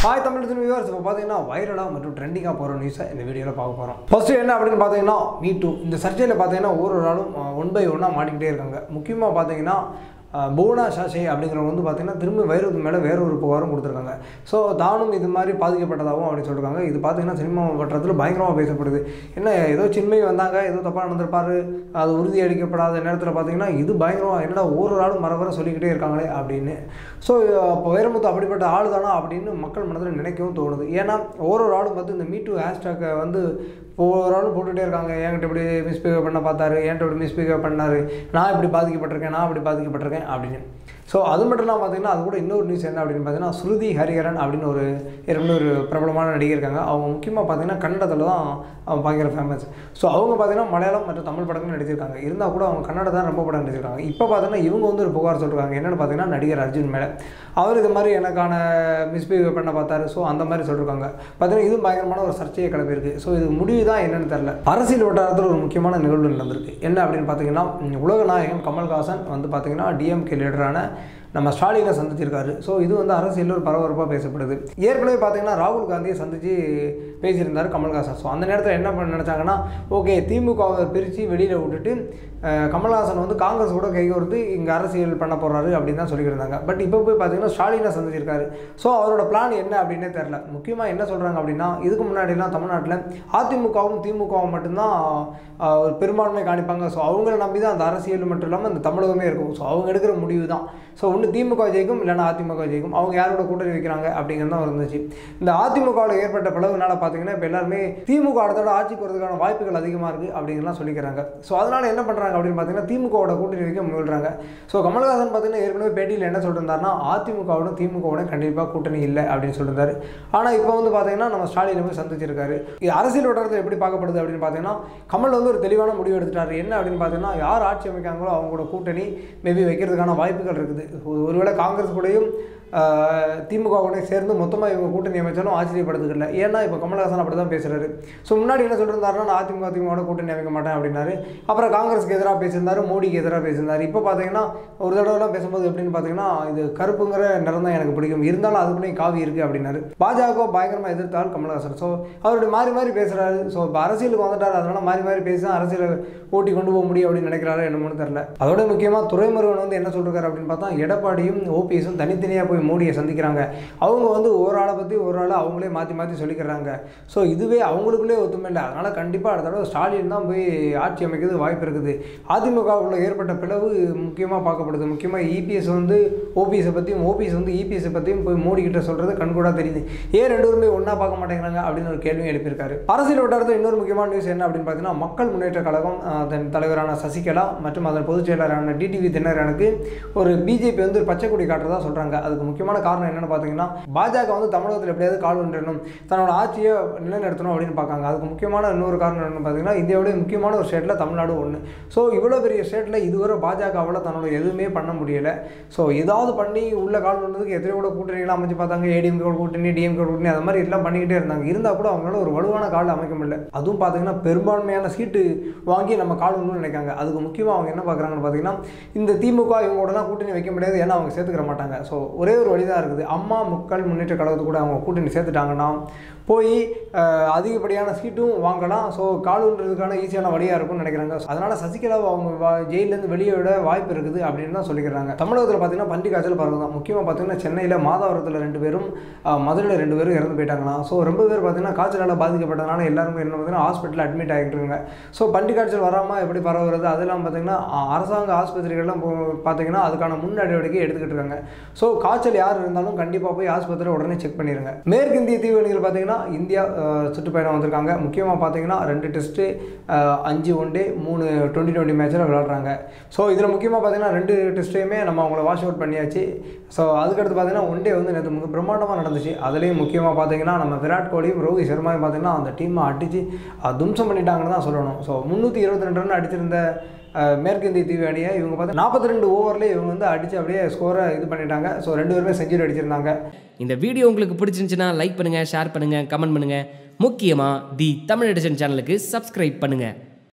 hi Tamil viewers இப்போ பார்த்தீங்கன்னா வைரலாக மற்றும் ட்ரெண்டிங்காக போகிற நியூஸை இந்த வீடியோவில் பார்க்க போகிறோம் ஃபர்ஸ்ட் என்ன அப்படின்னு பார்த்தீங்கன்னா மீ டூ இந்த சர்ச்சையில் பார்த்தீங்கன்னா ஒரு ஒரு நாளும் ஒன் பை ஒன்னாக மாட்டிக்கிட்டே இருக்காங்க முக்கியமாக பார்த்தீங்கன்னா அஹ், புவனா சாஷே அப்படிங்கிறவங்க வந்து பார்த்தீங்கன்னா திரும்ப வைரத்துக்கு மேலே வேற ஒரு புகாரும் கொடுத்துருக்காங்க ஸோ தானும் இது மாதிரி பாதிக்கப்பட்டதாகவும் அப்படின்னு சொல்லியிருக்காங்க இது பார்த்தீங்கன்னா சினிமா வட்டத்தில் பயங்கரமாக பேசப்படுது என்ன ஏதோ சின்மை வந்தாங்க ஏதோ தப்பாக நடந்திருப்பாரு அது உறுதி அளிக்கப்படாத நேரத்தில் பார்த்தீங்கன்னா இது பயங்கரமாக என்னடா ஒரு ஆளும் மர வர சொல்லிக்கிட்டே இருக்காங்களே அப்படின்னு ஸோ அப்போ வைரமுத்து அப்படிப்பட்ட ஆள் தானா அப்படின்னு மக்கள் மனதில் நினைக்கவும் தோணுது ஏன்னா ஒரு ஒரு ஆளும் பார்த்து இந்த மீட்டு ஹேஷ்டேக்கை வந்து ஒவ்வொரு ஆளும் போட்டுகிட்டே இருக்காங்க என்கிட்ட இப்படி மிஸ்பிஹேவ் பண்ண பார்த்தாரு என்கிட்ட இப்படி மிஸ்பிஹேவ் பண்ணாரு நான் இப்படி பாதிக்கப்பட்டிருக்கேன் நான் இப்படி பாதிக்கப்பட்டிருக்கேன் அப்படின்னு ஸோ அது மட்டும் இல்லாமல் பார்த்தீங்கன்னா அது கூட இன்னொரு நியூஸ் என்ன அப்படின்னு பார்த்தீங்கன்னா ஸ்ருதி ஹரிஹரன் அப்படின்னு ஒரு ஏற்கனவே ஒரு பிரபலமான நடிகை இருக்காங்க அவங்க முக்கியமாக பார்த்தீங்கன்னா கன்னடத்தில் தான் அவங்க பயங்கர ஃபேமஸ் ஸோ அவங்க பார்த்தீங்கன்னா மலையாளம் மற்றும் தமிழ் படங்கள் நடிச்சிருக்காங்க இருந்தால் கூட அவங்க கன்னட தான் ரொம்ப படம் நடிச்சிருக்காங்க இப்போ பார்த்தீங்கன்னா இவங்க வந்து ஒரு புகார் சொல்லிருக்காங்க என்னென்னு பார்த்தீங்கன்னா நடிகர் அர்ஜுன் மேலே அவர் இது மாதிரி எனக்கான மிஸ்பிஹேவ் பண்ண பார்த்தாரு ஸோ அந்த மாதிரி சொல்லியிருக்காங்க பார்த்தீங்கன்னா இதுவும் பயங்கரமான ஒரு சர்ச்சையை கிளப்பியிருக்கு ஸோ இது முடிவு தான் என்னன்னு தெரில அரசியல் வட்டாரத்தில் ஒரு முக்கியமான நிகழ்வு நடந்திருக்கு என்ன அப்படின்னு பார்த்தீங்கன்னா உம், உலக நாயகன் கமல்ஹாசன் வந்து பார்த்தீங்கன்னா டிஎம்கே லீடரான நம்ம ஸ்டாலினை சந்திச்சிருக்காரு ஸோ இது வந்து அரசியலில் ஒரு பரபரப்பாக பேசப்படுது ஏற்கனவே பார்த்தீங்கன்னா ராகுல் காந்தியை சந்தித்து பேசியிருந்தார் கமல்ஹாசன் ஸோ அந்த நேரத்தில் என்ன பண்ண நினச்சாங்கன்னா ஓகே திமுகவை பிரித்து வெளியில் விட்டுட்டு அஹ், கமல்ஹாசன் வந்து காங்கிரஸ் கூட கைகோர்த்து இங்கே அரசியல் பண்ண போகிறாரு அப்படின்னு தான் சொல்லியிருந்தாங்க பட் இப்போ போய் பார்த்தீங்கன்னா ஸ்டாலினை சந்திச்சிருக்காரு ஸோ அவரோட பிளான் என்ன அப்படின்னே தெரில முக்கியமாக என்ன சொல்கிறாங்க அப்படின்னா இதுக்கு முன்னாடிலாம் தமிழ்நாட்டில் அதிமுகவும் திமுகவும் மட்டும்தான் அஹ், ஒரு பெரும்பான்மை காணிப்பாங்க ஸோ அவங்கள நம்பி தான் அந்த அரசியல் மட்டும் இல்லாமல் அந்த தமிழகமே இருக்கும் ஸோ அவங்க எடுக்கிற முடிவு தான் ஸோ ஒன்று திமுக ஜெயிக்கும் இல்லைன்னா அதிமுக ஜெயிக்கும் அவங்க யாரோட கூட்டணி வைக்கிறாங்க அப்படிங்கிறது தான் இருந்துச்சு இந்த அதிமுகவில் ஏற்பட்ட பிளவுனால பார்த்தீங்கன்னா இப்போ எல்லாருமே திமுக அடுத்தோட ஆட்சிக்கு வரதுக்கான வாய்ப்புகள் அதிகமாக இருக்குது அப்படிங்கலாம் சொல்லிக்கிறாங்க ஸோ அதனால் என்ன பண்ணுறாங்க அப்படின்னு பார்த்தீங்கன்னா திமுகவோட கூட்டணி வைக்க முயல்றாங்க ஸோ கமல்ஹாசன் பார்த்தீங்கன்னா ஏற்கனவே பேட்டியில் என்ன சொல்லியிருந்தாருன்னா அதிமுகவோட திமுகவோட கண்டிப்பாக கூட்டணி இல்லை அப்படின்னு சொல்லியிருந்தாரு ஆனால் இப்போ வந்து பார்த்தீங்கன்னா நம்ம ஸ்டாலினை போய் சந்திச்சிருக்காரு இது அரசியல் வட்டாரத்தில் எப்படி பார்க்கப்படுது அப்படின்னு பார்த்தீங்கன்னா கமல் வந்து ஒரு தெளிவான முடிவு எடுத்துட்டாரு என்ன அப்படின்னு பார்த்தீங்கன்னா யார் ஆட்சி அமைக்காங்களோ அவங்களோட கூட்டணி மேபி வைக்கிறதுக்கான வாய்ப்புகள் இருக்குது ஒரு- ஒருவேளை காங்கிரஸ் கூடயும் ஆஹ், திமுக கூட சேர்ந்து மொத்தமாக இவங்க கூட்டணி அமைச்சாலும் ஆச்சரியப்படுறதுக்கு இல்லை ஏன்னா இப்போ கமல்ஹாசன் அப்படி தான் பேசுறாரு ஸோ முன்னாடி என்ன சொல்லியிருந்தாருன்னா நான் அதிமுக திமுக கூட்டணி அமைக்க மாட்டேன் அப்படின்னாரு அப்புறம் காங்கிரஸ்க்கு எதிராக பேசியிருந்தாரு மோடிக்கு எதிராக பேசியிருந்தாரு இப்போ பார்த்தீங்கன்னா ஒரு தடவைலாம் பேசும்போது எப்படின்னு பார்த்தீங்கன்னா இது கருப்புங்கிற நிறம் தான் எனக்கு பிடிக்கும் இருந்தாலும் அதுக்குள்ளேயும் காவி இருக்குது அப்படின்னாரு பாஜக பயங்கரமாக எதிர்த்தால் கமல்ஹாசன் ஸோ அவருடைய மாறி மாறி பேசுகிறாரு ஸோ இப்போ அரசியலுக்கு வந்துட்டார் அதனால மாறி மாறி பேசி தான் அரசியலை ஓட்டி கொண்டு போக முடியும் அப்படின்னு நினைக்கிறாரு என்னமோன்னு தெரில அதோட முக்கியமாக துரைமுருகன் வந்து என்ன சொல்றாரு அப்படின்னு பார்த்தா எடப்பாடியும் ஓபிஎஸும் தனித்தனியாக போய் மோடியை சந்திக்கிறாங்க அவங்க வந்து ஒரு ஆளை பற்றி ஒரு ஆளை அவங்களே மாற்றி மாற்றி சொல்லிக்கிறாங்க ஸோ இதுவே அவங்களுக்குள்ளே ஒத்துமை இல்லை அதனால் கண்டிப்பாக அடுத்த தடவை ஸ்டாலின் தான் போய் ஆட்சி அமைக்கிறது வாய்ப்பு இருக்குது அதிமுகவுக்குள்ள ஏற்பட்ட பிளவு முக்கியமாக பார்க்கப்படுது முக்கியமாக இபிஎஸ் வந்து ஓபிஎஸை பற்றியும் ஓபிஎஸ் வந்து இபிஎஸை பற்றியும் போய் மோடி கிட்ட சொல்கிறது கண்கூடாக தெரியுது ஏன் ரெண்டு பேருமே ஒன்றா பார்க்க மாட்டேங்கிறாங்க அப்படின்னு ஒரு கேள்வியும் எழுப்பியிருக்காரு அரசியல் வட்டாரத்தில் இன்னொரு முக்கியமான நியூஸ் என்ன அப்படின்னு பார்த்தீங்கன்னா மக்கள் முன்னேற்ற கழகம் அஹ், அதன் தலைவரான சசிகலா மற்றும் அதன் பொதுச் செயலரான டிடிவி தினகரனுக்கு ஒரு பிஜேபி வந்து ஒரு பச்சை கொடி காட்டுறதா சொல்கிறாங்க அதுக்கு முக்கியமான காரணம் என்னன்னு பார்த்தீங்கன்னா பாஜக வந்து தமிழகத்தில் எப்படியாவது கால் ஒன்றணும் தன்னோட ஆட்சியை நிலைநிறுத்தணும் அப்படின்னு பார்க்காங்க அதுக்கு முக்கியமான இன்னொரு காரணம் என்னன்னு பார்த்தீங்கன்னா இந்தியாவுடைய முக்கியமான ஒரு ஸ்டேட்டில் தமிழ்நாடு ஒன்று ஸோ இவ்வளோ பெரிய ஸ்டேட்டில் இதுவரை பாஜகவால் தன்னோட எதுவுமே பண்ண முடியலை ஸோ ஏதாவது பண்ணி உள்ள கால் வந்ததுக்கு எத்தனையோ கூட கூட்டணிகளாம் அமைச்சு பார்த்தாங்க ஏடிஎம்கே கூட்டணி டிஎம்கே கூட்டணி அது மாதிரி எல்லாம் பண்ணிக்கிட்டே இருந்தாங்க இருந்தால் கூட அவங்களால ஒரு வலுவான கால் அமைக்க முடியல அதுவும் பார்த்தீங்கன்னா பெரும்பான்மையான சீட்டு வாங்கி நம்ம கால் ஒன்றும் நினைக்காங்க அதுக்கு முக்கியமாக அவங்க என்ன பார்க்குறாங்கன்னு பார்த்தீங்கன்னா இந்த திமுக இவங்களோடலாம் கூட்டணி வைக்க முடியாது ஏன்னா அவங்க சேர்த்துக்கிற மாட்டாங்க ஸோ ஒரே ஒரு வழி தான் இருக்குது அம்மா மக்கள் முன்னேற்ற கழகத்து கூட அவங்க கூட்டணி சேர்த்துட்டாங்கன்னா போய் அஹ், அதிகப்படியான சீட்டும் வாங்கலாம் ஸோ காலுன்றதுக்கான ஈஸியான வழியாக இருக்கும்னு நினைக்கிறாங்க So, அதனால சசிகலாவை அவங்க வா- ஜெயிலேருந்து வெளியே விட வாய்ப்பு இருக்குது அப்படின்னு தான் சொல்லிக்கிறாங்க தமிழகத்தில் பார்த்தீங்கன்னா பன்றி காய்ச்சல் பரவுது தான் முக்கியமாக பார்த்தீங்கன்னா சென்னையில் மாதாவரத்தில் ரெண்டு பேரும் அஹ், மதுரையில் ரெண்டு பேரும் இறந்து போயிட்டாங்களாம் ஸோ ரொம்ப பேர் பார்த்தீங்கன்னா காய்ச்சலால் பாதிக்கப்பட்டதுனால எல்லாருமே என்ன பார்த்தீங்கன்னா ஹாஸ்பிட்டலில் அட்மிட் ஆகிட்டு இருக்காங்க ஸோ பன்றி காய்ச்சல் வராமல் எப்படி பரவுறது அதெல்லாம் பார்த்தீங்கன்னா அ- அரசாங்க ஆஸ்பத்திரிகள்லாம் போ- பார்த்தீங்கன்னா அதுக்கான முன் நடவடிக்கை எடுத்துக்கிட்டு இருக்காங்க ஸோ காய்ச்சல் யார் இருந்தாலும் கண்டிப்பாக போய் ஆஸ்பத்திரியில் உடனே செக் பண்ணிடுங்க மேற்கிந்திய தீவுகளில் பார்த்தீங்கன்னா இந்தியா அஹ், சுற்றுப்பயணம் வந்திருக்காங்க முக்கியமாக பார்த்தீங்கன்னா ரெண்டு டெஸ்ட்டு அஞ்சு ஒன் டே மூணு டுவெண்ட்டி டுவெண்ட்டி மேட்சில் விளாட்றாங்க ஸோ இதில் முக்கியமாக பார்த்தீங்கன்னா ரெண்டு டெஸ்ட்டையுமே நம்ம அவங்கள வாஷ் அவுட் பண்ணியாச்சு ஸோ அதுக்கடுத்து பார்த்தீங்கன்னா ஒன் டே வந்து நேற்று மிக பிரம்மாண்டமாக நடந்துச்சு அதுலேயும் முக்கியமாக பார்த்தீங்கன்னா நம்ம விராட் கோலியும் ரோஹித் சர்மாவும் பார்த்தீங்கன்னா அந்த டீமை அடித்து தும்சம் பண்ணிட்டாங்கன்னு தான் சொல்லணும் ஸோ முந்நூற்றி இருபத்தி ரெண்டு ரன் அடிச்சிருந்த அஹ், மேற்கிந்திய தீவு அணியை இவங்க பார்த்து நாற்பத்தி ரெண்டு ஓவரில் இவங்க வந்து அடித்து அப்படியே ஸ்கோரை இது பண்ணிட்டாங்க ஸோ ரெண்டு பேருமே செஞ்சுரி அடிச்சிருந்தாங்க இந்த வீடியோ உங்களுக்கு பிடிச்சிருந்துச்சுன்னா லைக் பண்ணுங்கள் ஷேர் பண்ணுங்கள் கமெண்ட் பண்ணுங்கள் முக்கியமாக தி தமிழ் எடிஷன் சேனலுக்கு சப்ஸ்கிரைப் பண்ணுங்கள்